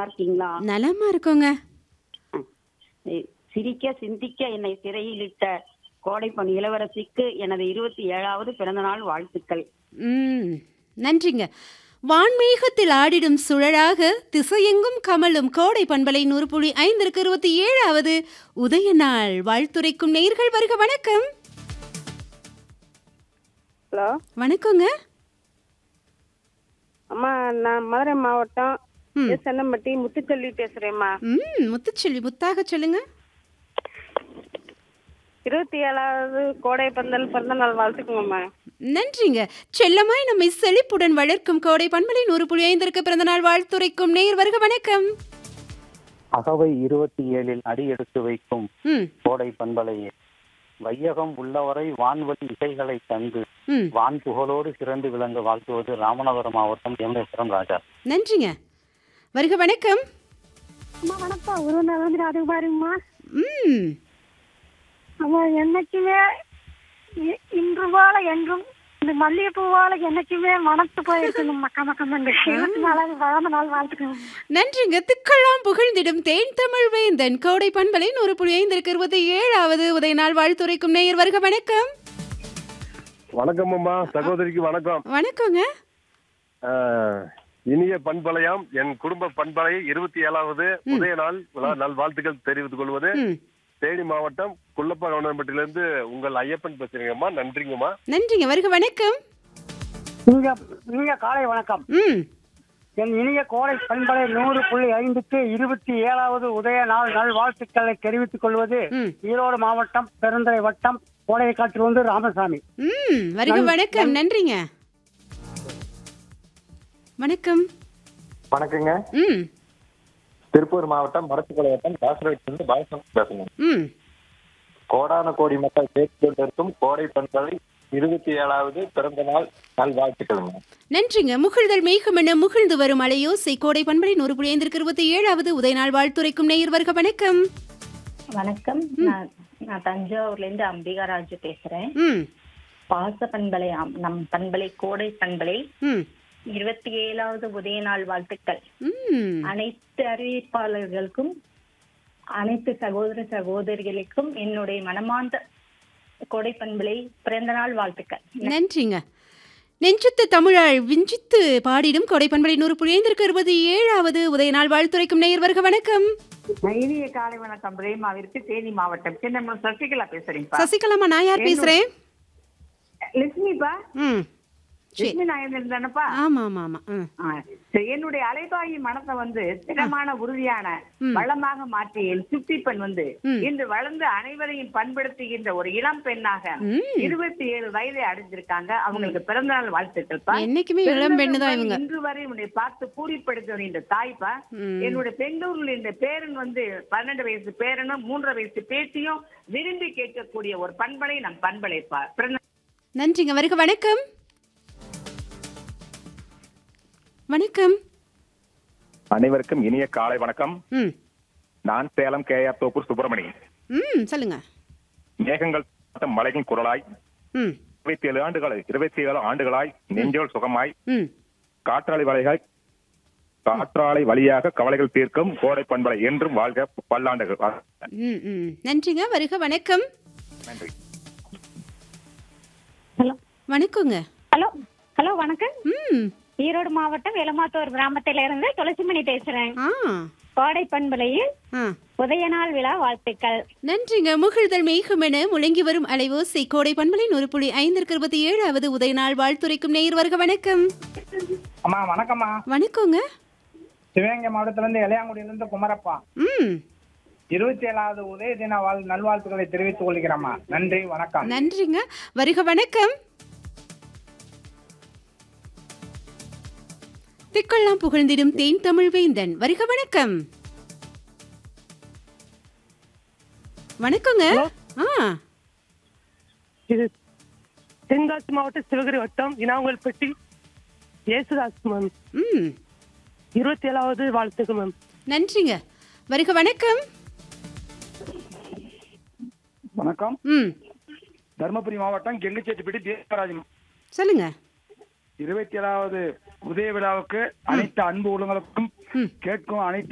நலமா இருக்கீங்களா நலமா இருக்கோங்க எ- சிரிக்க சிந்திக்க என்னை சிறையிலிட்ட கோடைப்பணி இளவரசிக்கு எனது இருபத்தி ஏழாவது பிறந்தநாள் வாழ்த்துக்கள் ம் நன்றிங்க வான்மேகத்தில் ஆடிடும் சுழலாக திசையெங்கும் கமலும் கோடை பண்பலை நூறு புள்ளி ஐந்திற்கு இருபத்தி ஏழாவது உதய நாள் வாழ்த்துரைக்கும் நேர்கள் வருக வணக்கம் ஹலோ வணக்கங்க அம்மா நான் மதுரை மாவட்டம் ம். எஸ் சென்னம்பட்டி முத்துச்செல்வி பேசுறேம்மா ம் முத்துச்செல்வி முத்தாக சொல்லுங்க இருபத்தி ஏழாவது கோடை பந்தல் பிறந்த நாள் வாழ்த்துக்குங்கம்மா நன்றிங்க செல்லமாய் நம்மை செழிப்புடன் வளர்க்கும் கோடை பண்பலை நூறு புள்ளி ஐந்திற்கு பிறந்தநாள் வாழ்த்துரைக்கும் நேர் வருக வணக்கம் அகவை இருபத்தி ஏழில் அடி எடுத்து வைக்கும் ம் கோடை பண்பலையே வையகம் உள்ளவரை வான்வழி இசைகளை தந்து ம் வான் புகழோடு சிறந்து விளங்க வாழ்த்துவது ராமநாதபுரம் மாவட்டம் எம்பேஸ்வரம் ராஜா நன்றிங்க வருக வணக்கம் அம்மா வணக்கம் ஒரு நாள் வந்து அது பாருங்கம்மா ம் அவன் என்னைக்குமே இ- இன்று போல என்றும் இந்த மல்லிகைப்பூ போல என்னைக்குமே மனத்து போயிருக்குங்க மக்கா மக்கம் இருபத்தி நாலாவது பிறந்த நாள் வாழ்த்துக்கணும் நன்றிங்க திக்கெல்லாம் புகழ்ந்திடும் தேன் தமிழ் வேந்தன் கோடை பண்பலை நூறு புள்ளி ஐந்திற்கு இருபத்தி ஏழாவது உதய நாள் வாழ்த்துரைக்கும் நேயர் வருக வணக்கம் வணக்கம் அம்மா சகோதரிக்கு வணக்கம் வணக்கங்க ஆஹ், இனிய பண்பலையாம் என் குடும்ப பண்பலை இருபத்தி ஏழாவது உதய நாள் விழா நல்வாழ்த்துக்கள் தெரிவித்துக் கொள்வது ம் தேனி மாவட்டம் குள்ளப்பா கவுண்டன்பட்டியிலிருந்து உங்கள் ஐயப்பன் பேசுறீங்கம்மா நன்றிங்கம்மா நன்றிங்க வருக வணக்கம் இனிய இனிய காலை வணக்கம் ம் என் இனிய கோடை பண்பலை நூறு புள்ளி ஐந்துக்கு இருபத்தி ஏழாவது உதய நாள் நல் வாழ்த்துக்களை தெரிவித்துக் கொள்வது ம். ஈரோடு மாவட்டம் பெருந்துறை வட்டம் கோடைக்காற்று வந்து ராமசாமி ம் வருக வணக்கம் நன்றிங்க வணக்கம் வணக்கங்க ம் திருப்பூர் மாவட்டம் மரத்துக்குளை வட்டம் தாசரவிட்டிலிருந்து பாலசன் பேசணும் ம் கோடான கோடி மக்கள் கேட்டுக் கொண்டிருக்கும் கோடை பண்பலை இருபத்தி ஏழாவது பிறந்த நாள் நல்வாழ்த்துக்களுங்க நன்றிங்க முகிழ்தல் மேகமென முகிழ்ந்து வரும் அலையோசை கோடை பண்பலை நூறு புள்ளி ஐந்திற்கு இருபத்தி ஏழாவது உதய நாள் வாழ்த்துரைக்கும் நேயர் வருக வணக்கம் வணக்கம் நான் நான் தஞ்சாவூர்ல இருந்து அம்பிகா ராஜு பேசுறேன் ம் பாச பண்பலை ஆம், நம் பண்பலை கோடை பண்பலை ம் இருபத்தி ஏழாவது உதய நாள் வாழ்த்துக்கள் ம் அனைத்து அறிவிப்பாளர்களுக்கும் அனைத்து சகோதர சகோதரிகளுக்கும் என்னுடைய மனமார்ந்த கோடை பண்பலை பிறந்த நாள் வாழ்த்துக்கள் நன்றிங்க நெஞ்சுத்த தமிழாள் விஞ்சித்து பாடிடும் கொடை பண்பலை நூறு புள்ளி ஐந்திற்கு இருபத்தி ஏழாவது உதய நாள் வாழ்த்துரைக்கும் நேயர் வருக வணக்கம் இனிய காலை வணக்கம் பிரேமாவிற்கு தேனி மாவட்டம் சின்ன சசிகலா பேசுறீங்கப்பா சசிகலாமா நான் யார் பேசுறேன் லட்சுமிப்பா ம் சரி லட்சுமி நாயந்தன் தானப்பா ஆமா ஆமா ஆமா ம் ஆ, சரி, என்னுடைய அலைபாயி மனத்தை வந்து ஸ்திரமான உறுதியான ம். வளமாக மாற்றிய என் சுட்டி பெண் வந்து ம். இன்று வளர்ந்து அனைவரையும் பண்படுத்துகின்ற ஒரு இளம் பெண்ணாக ம். இருபத்தி ஏழு வயதை அடைஞ்சிருக்காங்க அவங்களுக்கு பிறந்த நாள் வாழ்த்துக்கள்ப்பா என்னைக்குமே இளம் பெண்ணு தான் இவங்க இன்று வரை உன்னை பார்த்து பூரிப்படுத்த இந்த தாய்ப்பா ம். என்னுடைய பெங்களூர்ல இந்த பேரன் வந்து பன்னெண்டு வயசு பேரனும் மூன்றரை வயசு பேத்தியும் விரும்பி கேட்கக்கூடிய ஒரு பண்பலை நம் பண்பலைப்பா பிறந்த நன்றிங்க வருக வணக்கம் வணக்கம் அனைவருக்கும் இனிய காலை வணக்கம் ம் நான் சேலம் கே ஆர் தோப்பூர் சுப்பிரமணி ம் சொல்லுங்க மேகங்கள் தாட்டும் மலையின் குரலாய் ம் இருபத்தி ஏழு ஆண்டுகள் இருபத்தி ஏழு ஆண்டுகளாய் நெஞ்சோல் சுகமாய் ம் காற்றாலை வழியாய் காற்றாலை வழியாக கவலைகள் தீர்க்கும் கோடை பண்பலை என்றும் வாழ்க பல்லாண்டுகள் ம் ம் நன்றிங்க வருக வணக்கம் நன்றி ஹலோ வணக்கங்க ஹலோ ஹலோ வணக்கம் ம் ஈரோடு மாவட்டம் எலமாத்தூர் கிராமத்தில இருந்து துளசிமணி பேசுறேன் ஆ கோடை பண்பலையில் ஆ உதய நாள் விழா வாழ்த்துக்கள் நன்றிங்க முகிழ்தல் மேகமென முழங்கி வரும் அலைவோசை கோடை பண்பலை நூறு புள்ளி ஐந்திற்கு இருபத்தி ஏழாவது உதய நாள் வாழ்த்துரைக்கும் நேயர் வருக வணக்கம் அம்மா வணக்கம்மா வணக்கங்க சிவகங்கை மாவட்டத்துல இருந்து இளையாங்குடியில இருந்து குமரப்பா ம் இருபத்தி ஏழாவது உதய தின வாழ் நல்வாழ்த்துக்களை தெரிவித்துக் கொள்கிறேம்மா நன்றி வணக்கம் நன்றிங்க வருக வணக்கம் திக்கெல்லாம் புகழ்ந்திடும் தேன் தமிழ் வேந்தன் வருக வணக்கம் வணக்கங்க ஆ இது தென்காசி மாவட்டம் சிவகிரி வட்டம் இனாங்கல்பட்டி ஏசுதாஸ் மேம் ம் இருபத்தி ஏழாவது வாழ்த்துக்கு மேம் நன்றிங்க வருக வணக்கம் வணக்கம் ம் தருமபுரி மாவட்டம் கெங்குச்சேட்டுப்பட்டி தேவராஜ் சொல்லுங்க இருபத்தி ஏழாவது உதய விழாவுக்கு அனைத்து அன்பு உள்ளங்களுக்கும் கேட்கும் அனைத்து